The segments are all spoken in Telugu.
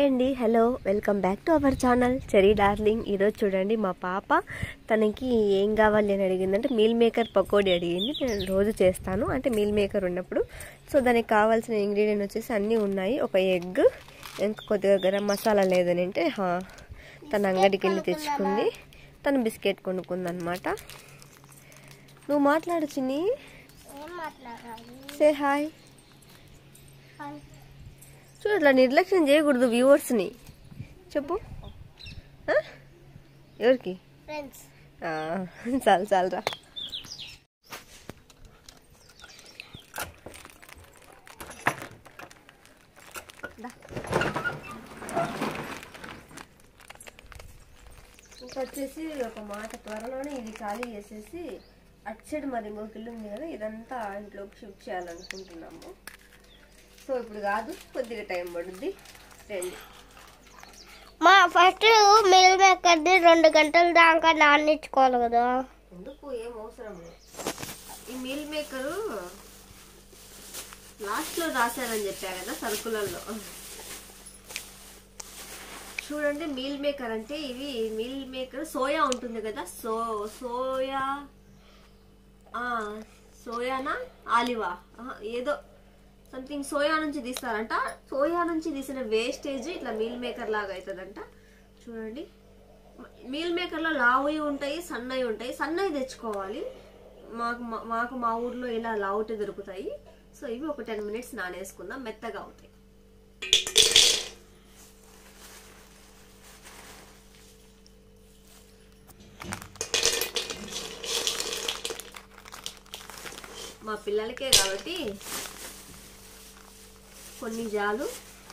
అండి hello welcome back to our channel cherry darling ఈరోజు చూడండి మా పాప తనకి ఏం కావాలి అని అడిగిందంటే మీల్ మేకర్ పకోడీ అడిగింది నేను రోజు చేస్తాను అంటే మీల్ మేకర్ ఉన్నప్పుడు సో దానికి కావాల్సిన ఇంగ్రీడియంట్ వచ్చేసి అన్నీ ఉన్నాయి ఒక ఎగ్ ఇంకా కొద్దిగా గరం మసాలా లేదని అంటే హా, తన అంగడికి వెళ్ళి తెచ్చుకుంది తను బిస్కెట్ కొనుక్కుందనమాట నువ్వు మాట్లాడు చిన్ని ఏం మాట్లాడాలి సే హాయ్ చూడు అట్లా నిర్లక్ష్యం చేయకూడదు వ్యూవర్స్ని చెప్పు ఆ? ఎవరికి ఫ్రెండ్స్ ఆ, చాలు చాలురా దా. ఇంకా వచ్చేసి ఒక మాట త్వరలోనే ఇది ఖాళీ చేసేసి అటు సైడ్ మరి ఇంకొక ఇల్లు ఉంది కదా ఇదంతా ఇంట్లోకి షిఫ్ట్ చేయాలనుకుంటున్నాము సో ఇప్పుడు కాదు కొద్దిగా టైం పడుద్ది రండి మా ఫస్ట్ మీల్ మేకర్ది రెండు గంటల దాకా నాన్నిచ్చుకోవాలి కదా ఎందుకు ఏం అవసరం లేదు ఈ మీల్ మేకరు లాస్ట్ లో రాశారని చెప్పా కదా సరుకులలో చూడండి మీల్ మేకర్ అంటే ఇవి మీల్ మేకర్ సోయా ఉంటుంది కదా సో సోయా ఆ, సోయానా ఆలివా ఆహా, ఏదో సంథింగ్ సోయా నుంచి తీస్తారంట సోయా నుంచి తీసిన వేస్టేజ్ ఇట్లా మీల్ మేకర్ లాగా అవుతుందంట చూడండి మీల్ మేకర్లో లావువి ఉంటాయి సన్నవి ఉంటాయి సన్నవి తెచ్చుకోవాలి మాకు మా- మాకు మా ఊర్లో ఇలా లావుటి దొరుకుతాయి సో ఇవి ఒక టెన్ మినిట్స్ నానేసుకుందాం మెత్తగా అవుతాయి మా పిల్లలకే కాబట్టి కొన్ని జాలు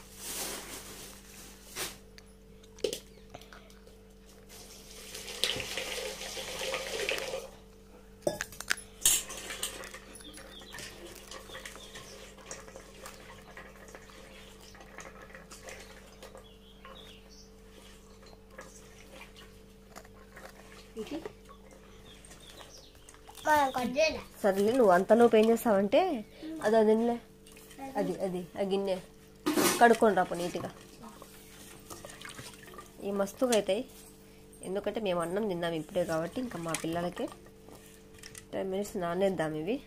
ఇది మనం కట్ చేయలే సర్లే నువ్వు అంతలోపు ఏం చేస్తావంటే అది అది తినలే అది అది ఆ గిన్నె కడుక్కొని రాపు నీట్గా ఈ మస్తుగా అవుతాయి ఎందుకంటే మేము అన్నం తిందాం ఇప్పుడే కాబట్టి ఇంకా మా పిల్లలకి టెన్ మినిట్స్ నానేద్దాం ఇవి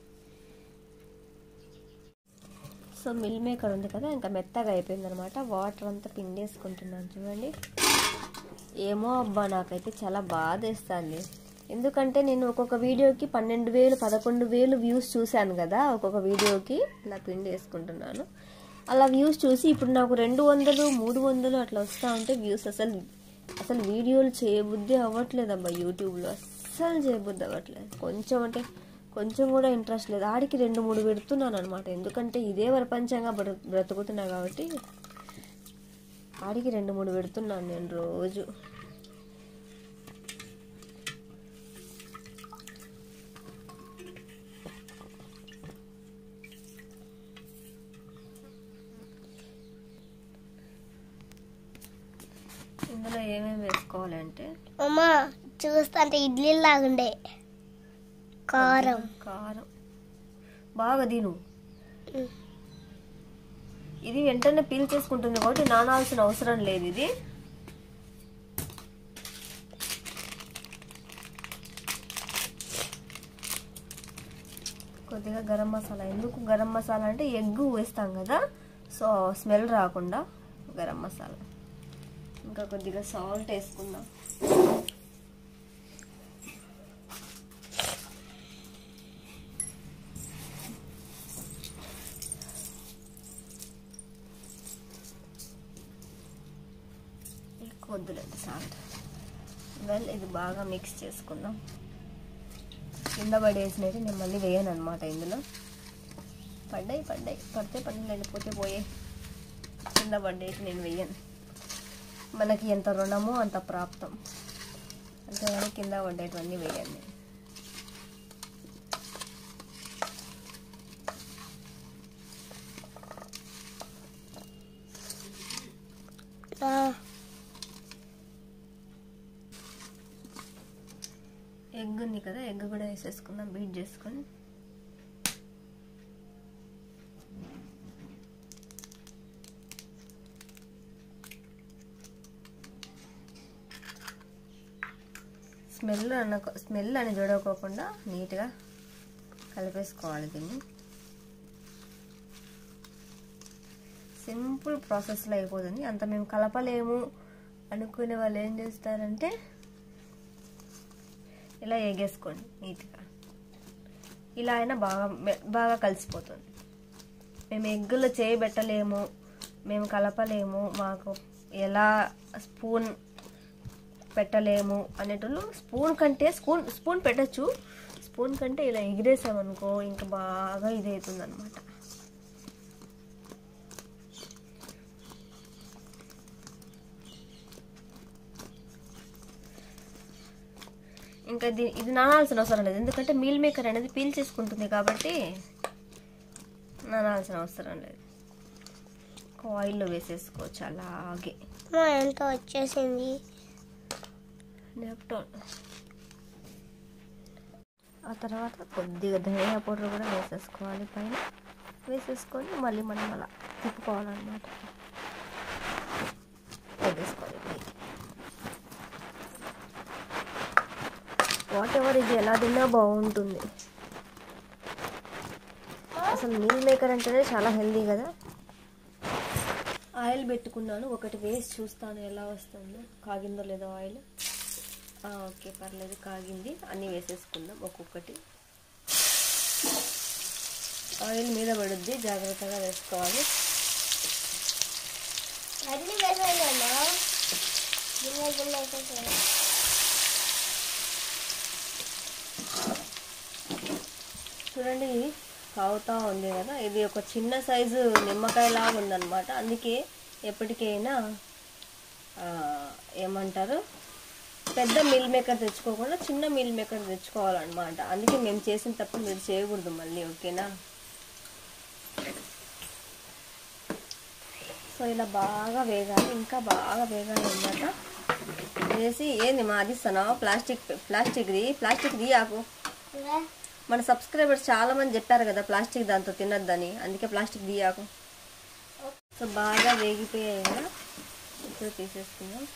సో మిల్ మేకర్ ఉంది కదా ఇంకా మెత్తగా అయిపోయింది అనమాట వాటర్ అంతా పిండేసుకుంటున్నాను చూడండి ఏమో అబ్బా నాకైతే చాలా బాధ వేస్తుంది ఎందుకంటే నేను ఒక్కొక్క వీడియోకి పన్నెండు వేలు పదకొండు వేలు వ్యూస్ చూశాను కదా ఒక్కొక్క వీడియోకి ఇలా పిండి వేసుకుంటున్నాను అలా వ్యూస్ చూసి ఇప్పుడు నాకు రెండు వందలు మూడు వందలు అట్లా వస్తూ ఉంటే వ్యూస్ అసలు అసలు వీడియోలు చేయబుద్ధి అవ్వట్లేదు అబ్బా యూట్యూబ్లో అస్సలు చేయబుద్ధి అవ్వట్లేదు కొంచెం అంటే కొంచెం కూడా ఇంట్రెస్ట్ లేదు ఆడికి రెండు మూడు పెడుతున్నాను అనమాట ఎందుకంటే ఇదే ప్రపంచంగా బ్ర- బ్రతుకుతున్నా కాబట్టి ఆడికి రెండు మూడు పెడుతున్నాను నేను రోజు ఇందులో ఏమేమి వేసుకోవాలంటే అమ్మ చూస్తుంటే ఇడ్లీ లాగుండే కారం కారం బాగా తిను ఇది వెంటనే పీల్ చేసుకుంటుంది కాబట్టి నానాల్సిన అవసరం లేదు ఇది కొద్దిగా గరం మసాలా ఎందుకు గరం మసాలా అంటే ఎగ్ వేస్తాం కదా సో స్మెల్ రాకుండా గరం మసాలా ఇంకా కొద్దిగా సాల్ట్ వేసుకుందాం ఎక్కువ వద్దులేదు సాల్ట్ వెల్ ఇది బాగా మిక్స్ చేసుకుందాం కింద పడేసినట్టు నేను మళ్ళీ వేయను అనమాట ఇందులో పడ్డాయి పడ్డాయి పడితే పని లేకపోతే పోయే కింద పడ్డేసి నేను వేయను మనకి ఎంత రుణమో అంత ప్రాప్తం అంతేగాని కింద పడ్డేటివన్నీ వేయను నేను ఆ, ఎగ్ ఉంది కదా ఎగ్ కూడా వేసేసుకుందాం బీట్ చేసుకొని స్మెల్ అన్న స్మెల్ అని చూడకోకుండా నీట్గా కలిపేసుకోవాలి దీన్ని సింపుల్ ప్రాసెస్లో అయిపోతుంది అంత మేము కలపలేము అనుకునే వాళ్ళు ఏం చేస్తారంటే ఇలా ఎగేసుకోండి నీట్గా ఇలా అయినా బాగా మె- బాగా కలిసిపోతుంది మేము ఎగ్గులో చేయబెట్టలేము మేము కలపలేము మాకు ఎలా స్పూన్ పెట్టలేము అనేటోళ్ళు స్పూన్ కంటే స్పూన్ స్పూన్ పెట్టచ్చు స్పూన్ కంటే ఇలా ఎగిరేసామనుకో ఇంకా బాగా ఇది అవుతుంది అనమాట ఇంకా ఇది ఇది నానాల్సిన అవసరం లేదు ఎందుకంటే మీల్ మేకర్ అనేది పీల్ చేసుకుంటుంది కాబట్టి నానాల్సిన అవసరం లేదు ఆయిల్లో వేసేసుకోవచ్చు అలాగే మా ఎంత వచ్చేసింది నెప్టోన్ ఆ తర్వాత కొద్దిగా ధనియా పౌడర్ కూడా వేసేసుకోవాలి పైన వేసేసుకొని మళ్ళీ మనం అలా తిప్పుకోవాలన్నమాట వేసేసుకోవాలి పైకి వాట్ ఎవర్ ఇది ఎలా తిన్నా బాగుంటుంది అసలు మీల్ మేకర్ అంటేనే చాలా హెల్దీ కదా ఆయిల్ పెట్టుకున్నాను ఒకటి వేసి చూస్తాను ఎలా వస్తుందో కాగిందో లేదో ఆయిల్ ఆ, ఓకే పర్లేదు కాగింది అన్నీ వేసేసుకుందాం ఒక్కొక్కటి ఆయిల్ మీద పడుద్ది జాగ్రత్తగా వేసుకోవాలి అన్ని వేసాయమ్మా గిన్నె గిన్నె వేసేసాను చూడండి ఇది కావుతా ఉంది కదా ఇది ఒక చిన్న సైజు నిమ్మకాయలాగా ఉందన్నమాట అందుకే ఎప్పటికైనా ఆ, ఏమంటారు పెద్ద మిల్ మేకర్ తెచ్చుకోకుండా చిన్న మిల్ మేకర్ తెచ్చుకోవాలన్నమాట అందుకే మేము చేసిన తప్పు మీరు చేయకూడదు మళ్ళీ ఓకేనా సో ఇలా బాగా వేగాలి ఇంకా బాగా వేగాలి అన్నమాట వేసి ఏంది మాదిస్తున్నావు ప్లాస్టిక్ ప్లాస్టిక్ది ప్లాస్టిక్ది ఆకు ఇలా మన సబ్స్క్రైబర్స్ చాలా మంది చెప్పారు కదా ప్లాస్టిక్ దాంతో తినొద్దని అందుకే ప్లాస్టిక్ తీయాకు సో బాగా వేగిపోయాయి కదా ఇప్పుడు తీసేసుకుందాం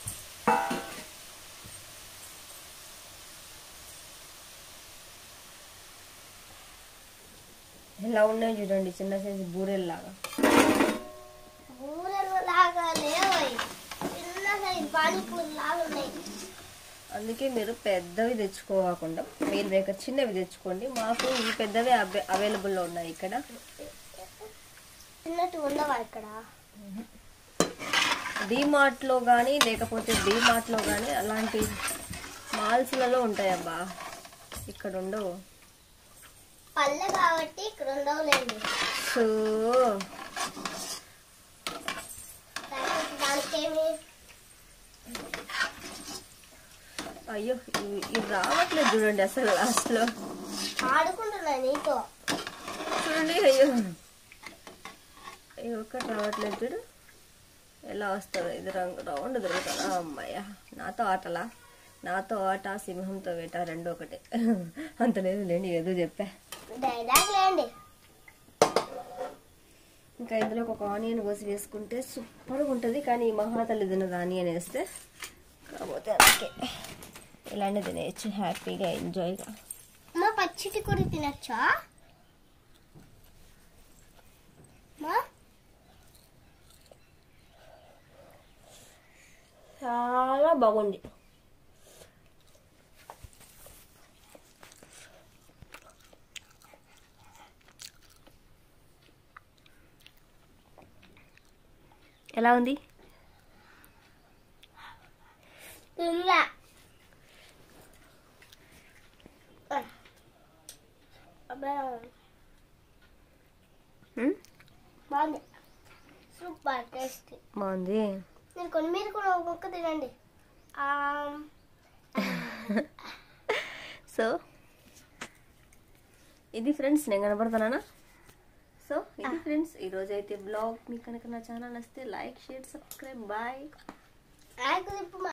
ఎలా ఉన్నాయి చూడండి చిన్న సైజు బూరెల్లాగా బూరెలు లాగా లేవు చిన్న సైజ్ పానీపూరి లాగా ఉన్నాయి అందుకే మీరు పెద్దవి తెచ్చుకోకుండా మీరు మేకర్ చిన్నవి తెచ్చుకోండి మాకు ఈ పెద్దవి అవై అవైలబుల్లో ఉన్నాయి ఇక్కడ చిన్నట్టు ఉండవా ఇక్కడ లో కానీ లేకపోతే లో కానీ అలాంటి మాల్స్లలో ఉంటాయబ్బా ఇక్కడ ఉండవు పల్లె కాబట్టి ఇక్కడ ఉండవులేండి సో లేకపోతే దానికేమి అయ్యో ఇవి ఇవి రావట్లేదు చూడండి అసలు లాస్ట్లో ఆడుకుంటున్నా నీతో చూడండి అయ్యో ఇది ఒక్కటి రావట్లేదు చూడు ఎలా వస్తుందో ఇది రంగు రౌండ్ దొరుకుతుందా అమ్మాయ నాతో ఆటలా నాతో ఆట సింహంతో వేట రెండు ఒకటే అంత లేదు లేండి ఏదో చెప్పా డైలాగ్ లేండి ఇంకా ఇందులో ఒక ఆనియన్ కోసి వేసుకుంటే సూపర్గా ఉంటుంది కానీ ఈ మహాతల్లి తినదు ఆనియన్ వేస్తే కాకపోతే అందుకే ఇలానే తినేయచ్చు హ్యాపీగా ఎంజాయ్గా మా పచ్చిటి కూడా తినచ్చా మా చాలా బాగుంది ఎలా ఉంది తినలా అబ్బా హ్మ్? బాగుంది సూపర్ టేస్టీ బాగుంది నేను కొన్ని మీరు కూడా ఒక ముక్క తినండి ఆ, సో ఇది ఫ్రెండ్స్ నేను కనపడుతున్నానా సో ఇది ఫ్రెండ్స్ ఈరోజు అయితే బ్లాగ్ మీకు కనుక నా ఛానల్ వస్తే లైక్ షేర్ సబ్స్క్రైబ్ బాయ్ ఆకు తిప్పు